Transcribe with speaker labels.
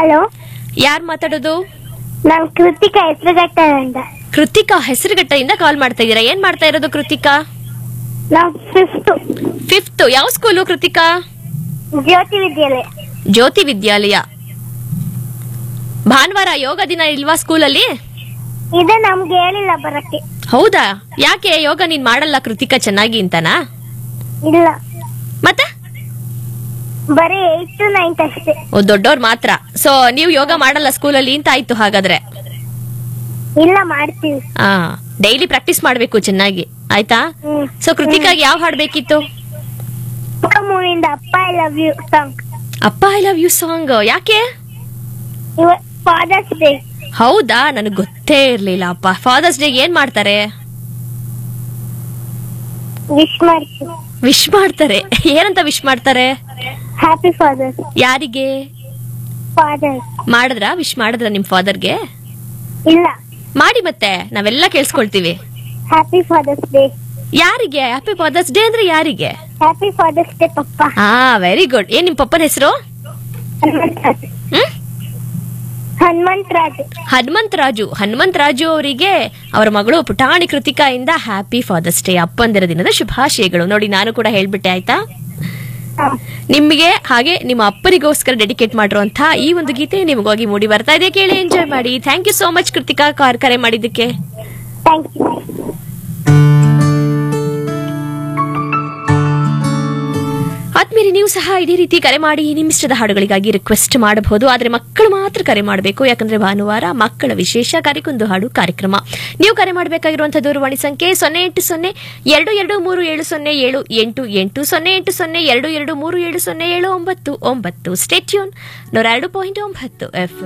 Speaker 1: Hello
Speaker 2: ಯಾರು ಮಾತಾಡೋದು
Speaker 1: ನಾನು ಕೃತಿಕಾ ಹೆಸರುಘಟ್ಟದಿಂದ
Speaker 2: ಕೃತಿಕಾ ಹೆಸರುಘಟ್ಟದಿಂದ ಕಾಲ್ ಮಾಡ್ತಾ ಇದ್ದೀರಾ ಏನ್ ಮಾಡ್ತಾ ಇರೋದು ಕೃತಿಕಾ
Speaker 1: ನಾವು ಫಿಫ್ತ್
Speaker 2: ಫಿಫ್ತ್ ಯಾವ ಸ್ಕೂಲು ಕೃತಿಕಾ
Speaker 1: ಜ್ಯೋತಿ ವಿದ್ಯಾಲಯ
Speaker 2: ಜ್ಯೋತಿ ವಿದ್ಯಾಲಯ ಭಾನುವಾರ ಯೋಗ ದಿನ ಇಲ್ವಾ ಸ್ಕೂಲಲ್ಲಿ
Speaker 1: ಇದು ನಮ್ಗೆ ಹೇಳಿಲ್ಲ ಬರಕ್ಕೆ
Speaker 2: ಹೌದಾ ಯಾಕೆ ಯೋಗ ನೀನ್ ಮಾಡಲ್ಲ ಕೃತಿಕಾ ಚೆನ್ನಾಗಿ ಅಂತನಾ
Speaker 1: ಇಲ್ಲ
Speaker 2: ಮತ್ತೆ
Speaker 1: ಬರೀ ಏಟ್ ಟು ನೈನ್ತ್ ಅಷ್ಟೇ
Speaker 2: ಓ ದೊಡ್ಡವ್ರು ಮಾತ್ರ ಸೊ ನೀವು ಯೋಗ ಮಾಡಲ್ಲ ಸ್ಕೂಲಲ್ಲಿ ಅಂತ ಆಯ್ತು ಹಾಗಾದ್ರೆ
Speaker 1: ಇಲ್ಲ ಮಾಡ್ತೀವಿ
Speaker 2: ಆ ಡೈಲಿ ಪ್ರಾಕ್ಟೀಸ್ ಮಾಡ್ಬೇಕು ಚೆನ್ನಾಗಿ ಆಯ್ತಾ
Speaker 1: ಹ್ಮ್
Speaker 2: ಸೊ ಕೃತಿಕಾಗಿ ಯಾವ ಹಾಡ್ ಬೇಕಿತ್ತು
Speaker 1: ಮೂವಿಂದ Appa I love you song
Speaker 2: Appa I love you song ಯಾಕೆ
Speaker 1: ಇವ ಫಾದರ್ಸ್ ಡೇ
Speaker 2: ಹೌದಾ ನನಗೆ ಗೊತ್ತೇ ಇರ್ಲಿಲ್ಲ ಅಪ್ಪ ಫಾದರ್ಸ್ ಡೇ ಏನ್ ಮಾಡ್ತಾರೆ
Speaker 1: ವಿಶ್ ಮಾಡ್ತೀವಿ
Speaker 2: ವಿಶ್ ಮಾಡ್ತಾರೆ ಏನಂತ ವಿಶ್ ಮಾಡ್ತಾರೆ
Speaker 1: ಹ್ಯಾಪಿ ಫಾದರ್ಸ್
Speaker 2: ಯಾರಿಗೆ
Speaker 1: ಫಾದರ್ಸ್
Speaker 2: ಮಾಡಿದ್ರ ವಿಶ್ ಮಾಡಿದ್ರ ನಿಮ್ ಫಾದರ್ಗೆ
Speaker 1: ಇಲ್ಲ
Speaker 2: ಮಾಡಿ ಮತ್ತೆ ನಾವೆಲ್ಲ ಕೇಳಿಸ್ಕೊಳ್ತೀವಿ
Speaker 1: ಹ್ಯಾಪಿ ಫಾದರ್ಸ್ ಡೇ
Speaker 2: ಯಾರಿಗೆ ಹ್ಯಾಪಿ ಫಾದರ್ಸ್ ಡೇ ಅಂದ್ರೆ ಯಾರಿಗೆ
Speaker 1: ಹ್ಯಾಪಿ ಫಾದರ್ಸ್ ಡೇ ಪಪ್ಪ
Speaker 2: ಹಾ ವೆರಿ ಗುಡ್ ಏನ್ ನಿಮ್ ಪಪ್ಪನ ಹೆಸರು
Speaker 1: ಹನುಮಂತ್ ರಾಜು
Speaker 2: ಹ್ಮ್
Speaker 1: ಹನುಮಂತ್ ರಾಜು
Speaker 2: ಹನುಮಂತ್ ರಾಜು ಹನುಮಂತ್ ರಾಜು ಅವರಿಗೆ ಅವರ ಮಗಳು ಪುಟಾಣಿ ಕೃತಿಕಾ ಇಂದ ಹ್ಯಾಪಿ ಫಾದರ್ಸ್ ಡೇ ಅಪ್ಪಂದಿರ ದಿನದ ಶುಭಾಶಯಗಳು ನೋಡಿ ನಾನು ಕೂಡ ಹೇಳ್ಬಿಟ್ಟೆ ಆಯ್ತಾ
Speaker 1: ಹಾ.
Speaker 2: ನಿಮಗೆ ಹಾಗೆ ನಿಮ್ಮ ಅಪ್ಪನಿಗೋಸ್ಕರ ಡೆಡಿಕೇಟ್ ಮಾಡಿರುವಂತಹ ಈ ಒಂದು ಗೀತೆ ನಿಮಗಾಗಿ ಮೂಡಿ ಬರ್ತಾ ಇದೆ ಕೇಳಿ ಎಂಜಾಯ್ ಮಾಡಿ thank you so much Krithika ಕಾರ್ ಕರೆ ಮಾಡಿದ್ದಕ್ಕೆ
Speaker 1: ಥ್ಯಾಂಕ್ ಯು
Speaker 2: ಆದ್ಮೇಲೆ ನೀವು ಸಹ ಇದೇ ರೀತಿ ಕರೆ ಮಾಡಿ ನಿಮ್ಮಿಷ್ಟದ ಹಾಡುಗಳಿಗಾಗಿ ರಿಕ್ವೆಸ್ಟ್ ಮಾಡಬಹುದು ಆದ್ರೆ ಮಕ್ಕಳು ಮಾತ್ರ ಕರೆ ಮಾಡಬೇಕು ಯಾಕಂದ್ರೆ ಭಾನುವಾರ ಮಕ್ಕಳ ವಿಶೇಷ ಕರೆಗೊಂದು ಹಾಡು ಕಾರ್ಯಕ್ರಮ ನೀವು ಕರೆ ಮಾಡಬೇಕಾಗಿರುವಂತಹ ದೂರವಾಣಿ ಸಂಖ್ಯೆ ಸೊನ್ನೆ ಎಂಟು ಸೊನ್ನೆ ಎರಡು ಎರಡು ಮೂರು ಏಳು ಸೊನ್ನೆ ಏಳು ಎಂಟು ಎಂಟು ಸೊನ್ನೆ ಎಂಟು ಸೊನ್ನೆ ಎರಡು ಎರಡು ಮೂರು ಏಳು ಸೊನ್ನೆ ಏಳು ಒಂಬತ್ತು ಒಂಬತ್ತು ಸ್ಟೇಟ್ಯೂನ್ ನೂರ ಎರಡು ಪಾಯಿಂಟ್ ಒಂಬತ್ತು ಎಫ್